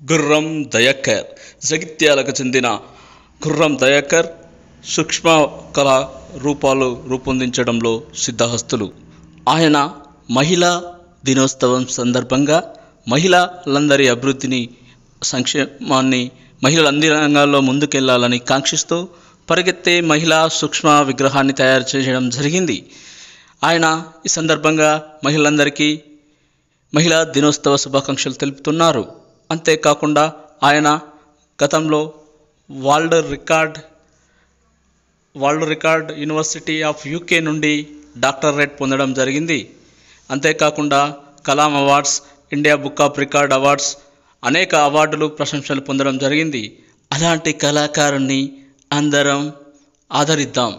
గుర్రం దయాకర్ జగిత్యాలకు చెందిన గుర్రం దయాకర్ సూక్ష్మ కళా రూపాలు రూపొందించడంలో సిద్ధహస్తులు ఆయన మహిళా దినోత్సవం సందర్భంగా మహిళలందరి అభివృద్ధిని సంక్షేమాన్ని మహిళలు అన్ని రంగాల్లో ముందుకెళ్లాలని కాంక్షిస్తూ పరిగెత్తే మహిళా సూక్ష్మ విగ్రహాన్ని తయారు చేయడం జరిగింది ఆయన ఈ సందర్భంగా మహిళలందరికీ మహిళా దినోత్సవ శుభాకాంక్షలు తెలుపుతున్నారు అంతేకాకుండా ఆయన గతంలో world record world record university of UK నుండి డాక్టరేట్ పొందడం జరిగింది అంతేకాకుండా Kalam awards India book of record awards అనేక అవార్డులు ప్రశంసలు పొందడం జరిగింది అలాంటి కళాకారుణ్ణి అందరం ఆదరిద్దాం